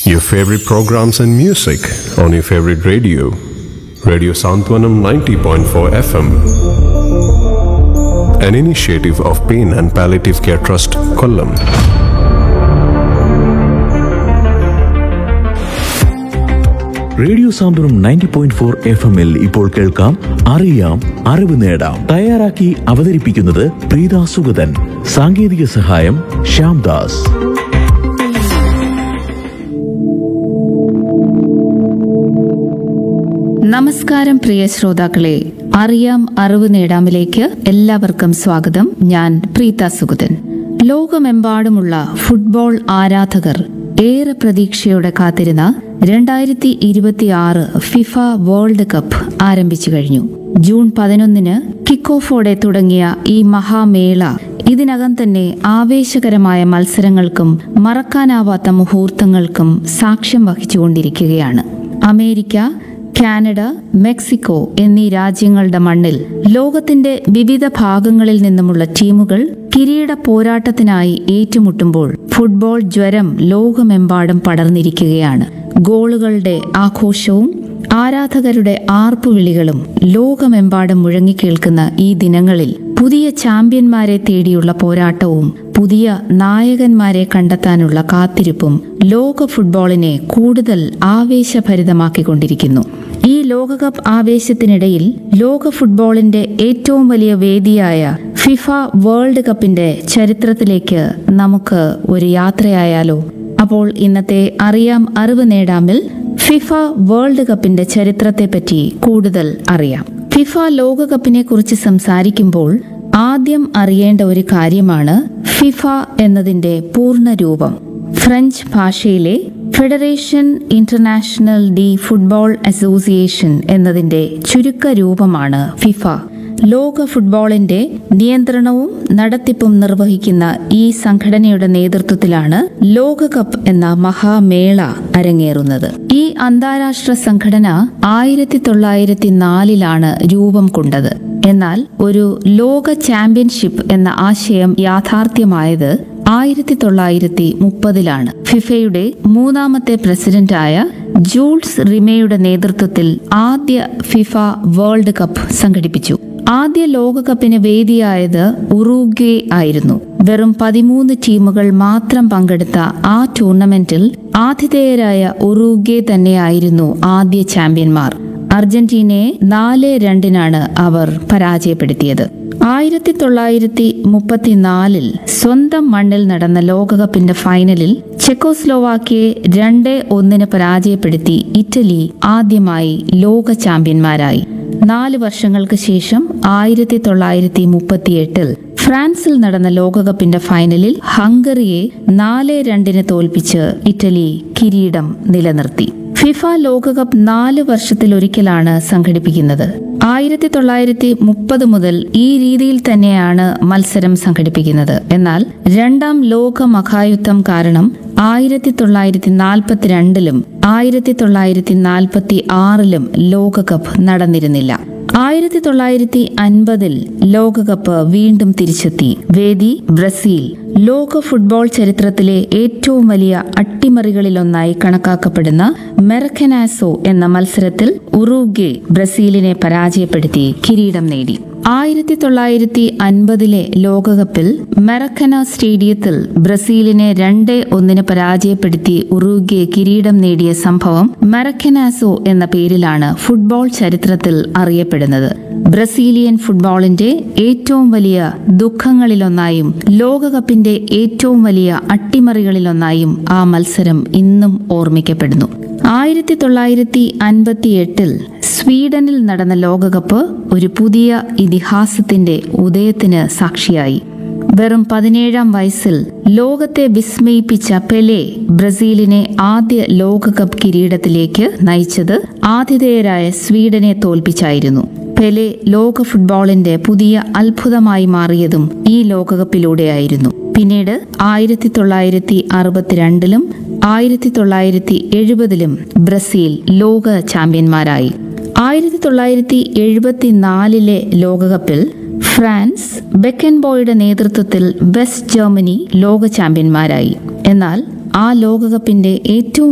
Your favorite programs and music on your favorite radio. Radio Santwanam 90.4 FM. An initiative of Pain and Palliative Care Trust, Kollam. Radio Santhwanam ninety point four F എമ്മിൽ ഇപ്പോൾ കേൾക്കാം അറിയാം അറിവ് നേടാം തയ്യാറാക്കി അവതരിപ്പിക്കുന്നത് പ്രീത സുഗതൻ സാങ്കേതിക സഹായം ശ്യാംദാസ് നമസ്കാരം പ്രിയ ശ്രോതാക്കളെ അറിയാം അറിവ് നേടാമിലേക്ക് എല്ലാവർക്കും സ്വാഗതം ഞാൻ പ്രീത സുഗതൻ ലോകമെമ്പാടുമുള്ള ഫുട്ബോൾ ആരാധകർ ഏറെ പ്രതീക്ഷയോടെ കാത്തിരുന്ന രണ്ടായിരത്തി ഇരുപത്തിയാറ് ഫിഫ വേൾഡ് കപ്പ് ആരംഭിച്ചു കഴിഞ്ഞു ജൂൺ പതിനൊന്നിന് കിക്ക് ഓഫോടെ തുടങ്ങിയ ഈ മഹാമേള ഇതിനകം തന്നെ ആവേശകരമായ മത്സരങ്ങൾക്കും മറക്കാനാവാത്ത മുഹൂർത്തങ്ങൾക്കും സാക്ഷ്യം വഹിച്ചുകൊണ്ടിരിക്കുകയാണ് അമേരിക്ക കാനഡ മെക്സിക്കോ എന്നീ രാജ്യങ്ങളുടെ മണ്ണിൽ ലോകത്തിന്റെ വിവിധ ഭാഗങ്ങളിൽ നിന്നുമുള്ള ടീമുകൾ കിരീട പോരാട്ടത്തിനായി ഏറ്റുമുട്ടുമ്പോൾ ഫുട്ബോൾ ജ്വരം ലോകമെമ്പാടും പടർന്നിരിക്കുകയാണ് ഗോളുകളുടെ ആഘോഷവും ആരാധകരുടെ ആർപ്പുവിളികളും ലോകമെമ്പാടും മുഴങ്ങിക്കേൾക്കുന്ന ഈ ദിനങ്ങളിൽ പുതിയ ചാമ്പ്യന്മാരെ തേടിയുള്ള പോരാട്ടവും പുതിയ നായകന്മാരെ കണ്ടെത്താനുള്ള കാത്തിരിപ്പും ലോക ഫുട്ബോളിനെ കൂടുതൽ ആവേശഭരിതമാക്കിക്കൊണ്ടിരിക്കുന്നു ഈ ലോകകപ്പ് ആവേശത്തിനിടയിൽ ലോക ഫുട്ബോളിന്റെ ഏറ്റവും വലിയ വേദിയായ ഫിഫ വേൾഡ് കപ്പിന്റെ ചരിത്രത്തിലേക്ക് നമുക്ക് ഒരു യാത്രയായാലോ അപ്പോൾ ഇന്നത്തെ അറിയാം അറിവ് നേടാമിൽ ഫിഫ വേൾഡ് കപ്പിന്റെ ചരിത്രത്തെപ്പറ്റി കൂടുതൽ അറിയാം ഫിഫ ലോകകപ്പിനെ കുറിച്ച് സംസാരിക്കുമ്പോൾ ആദ്യം അറിയേണ്ട ഒരു കാര്യമാണ് ഫിഫ എന്നതിന്റെ പൂർണ്ണ രൂപം ഫ്രഞ്ച് ഭാഷയിലെ Federation International de Football Association എന്നതിന്റെ ചുരുക്ക രൂപമാണ് ഫിഫ ലോക ഫുട്ബോളിന്റെ നിയന്ത്രണവും നടത്തിപ്പും നിർവഹിക്കുന്ന ഈ സംഘടനയുടെ നേതൃത്വത്തിലാണ് ലോകകപ്പ് എന്ന മഹാമേള അരങ്ങേറുന്നത് ഈ അന്താരാഷ്ട്ര സംഘടന ആയിരത്തി തൊള്ളായിരത്തി നാലിലാണ് രൂപം കൊണ്ടത് എന്നാൽ ഒരു ലോക ചാമ്പ്യൻഷിപ്പ് എന്ന ആശയം യാഥാർത്ഥ്യമായത് ആയിരത്തി തൊള്ളായിരത്തി മുപ്പതിലാണ് ഫിഫയുടെ മൂന്നാമത്തെ പ്രസിഡന്റായ ജൂൾസ് റിമയുടെ നേതൃത്വത്തിൽ ആദ്യ ഫിഫ വേൾഡ് കപ്പ് സംഘടിപ്പിച്ചു ആദ്യ ലോകകപ്പിന് വേദിയായത് ഉറുഗ്വേ ആയിരുന്നു വെറും പതിമൂന്ന് ടീമുകൾ മാത്രം പങ്കെടുത്ത ആ ടൂർണമെന്റിൽ ആതിഥേയരായ ഉറുഗ്വേ തന്നെയായിരുന്നു ആദ്യ ചാമ്പ്യന്മാർ അർജന്റീനയെ നാല് രണ്ടിനാണ് അവർ പരാജയപ്പെടുത്തിയത് ആയിരത്തി തൊള്ളായിരത്തി മുപ്പത്തിനാലിൽ സ്വന്തം മണ്ണിൽ നടന്ന ലോകകപ്പിന്റെ ഫൈനലിൽ ചെക്കോസ്ലോവാക്കിയെ രണ്ട് ഒന്നിന് പരാജയപ്പെടുത്തി ഇറ്റലി ആദ്യമായി ലോക ചാമ്പ്യന്മാരായി നാല് വർഷങ്ങൾക്ക് ശേഷം ആയിരത്തി തൊള്ളായിരത്തി മുപ്പത്തിയെട്ടിൽ ഫ്രാൻസിൽ നടന്ന ലോകകപ്പിന്റെ ഫൈനലിൽ ഹംഗറിയെ നാല് രണ്ടിന് തോൽപ്പിച്ച് ഇറ്റലി കിരീടം നിലനിർത്തി ഫിഫ ലോകകപ്പ് നാല് വർഷത്തിലൊരിക്കലാണ് സംഘടിപ്പിക്കുന്നത് ആയിരത്തി തൊള്ളായിരത്തി മുപ്പത് മുതൽ ഈ രീതിയിൽ തന്നെയാണ് മത്സരം സംഘടിപ്പിക്കുന്നത് എന്നാൽ രണ്ടാം ലോക മഹായുദ്ധം കാരണം ആയിരത്തി തൊള്ളായിരത്തി നാൽപ്പത്തിരണ്ടിലും ആയിരത്തി തൊള്ളായിരത്തി നാൽപ്പത്തി ആറിലും ലോകകപ്പ് നടന്നിരുന്നില്ല ആയിരത്തി തൊള്ളായിരത്തി അൻപതിൽ ലോകകപ്പ് വീണ്ടും തിരിച്ചെത്തി വേദി ബ്രസീൽ ലോക ഫുട്ബോൾ ചരിത്രത്തിലെ ഏറ്റവും വലിയ അട്ടിമറികളിലൊന്നായി കണക്കാക്കപ്പെടുന്ന മെറക്കനാസോ എന്ന മത്സരത്തിൽ ഉറുഗ്വെ ബ്രസീലിനെ പരാജയപ്പെടുത്തി കിരീടം നേടി ആയിരത്തി തൊള്ളായിരത്തി അൻപതിലെ ലോകകപ്പിൽ മെറക്കന സ്റ്റേഡിയത്തിൽ ബ്രസീലിനെ രണ്ട് ഒന്നിന് പരാജയപ്പെടുത്തി ഉറുഗ്വെ കിരീടം നേടിയ സംഭവം മെറക്കനാസോ എന്ന പേരിലാണ് ഫുട്ബോൾ ചരിത്രത്തിൽ അറിയപ്പെടുന്നത് ബ്രസീലിയൻ ഫുട്ബോളിന്റെ ഏറ്റവും വലിയ ദുഃഖങ്ങളിലൊന്നായും ലോകകപ്പിന്റെ ഏറ്റവും വലിയ അട്ടിമറികളിലൊന്നായും ആ മത്സരം ഇന്നും ഓർമ്മിക്കപ്പെടുന്നു ആയിരത്തി തൊള്ളായിരത്തി അൻപത്തി എട്ടിൽ സ്വീഡനിൽ നടന്ന ലോകകപ്പ് ഒരു പുതിയ ഇതിഹാസത്തിന്റെ ഉദയത്തിന് സാക്ഷിയായി വെറും പതിനേഴാം വയസ്സിൽ ലോകത്തെ വിസ്മയിപ്പിച്ച പെലെ ബ്രസീലിനെ ആദ്യ ലോകകപ്പ് കിരീടത്തിലേക്ക് നയിച്ചത് ആതിഥേയരായ സ്വീഡനെ തോൽപ്പിച്ചായിരുന്നു പെലെ ലോക ഫുട്ബോളിന്റെ പുതിയ അത്ഭുതമായി മാറിയതും ഈ ലോകകപ്പിലൂടെയായിരുന്നു പിന്നീട് ആയിരത്തി തൊള്ളായിരത്തി അറുപത്തിരണ്ടിലും ആയിരത്തി തൊള്ളായിരത്തി എഴുപതിലും ബ്രസീൽ ലോക ചാമ്പ്യന്മാരായി ആയിരത്തി തൊള്ളായിരത്തി എഴുപത്തിനാലിലെ ലോകകപ്പിൽ ഫ്രാൻസ് ബെക്കൻബോയുടെ നേതൃത്വത്തിൽ വെസ്റ്റ് ജർമ്മനി ലോക ചാമ്പ്യന്മാരായി എന്നാൽ ആ ലോകകപ്പിന്റെ ഏറ്റവും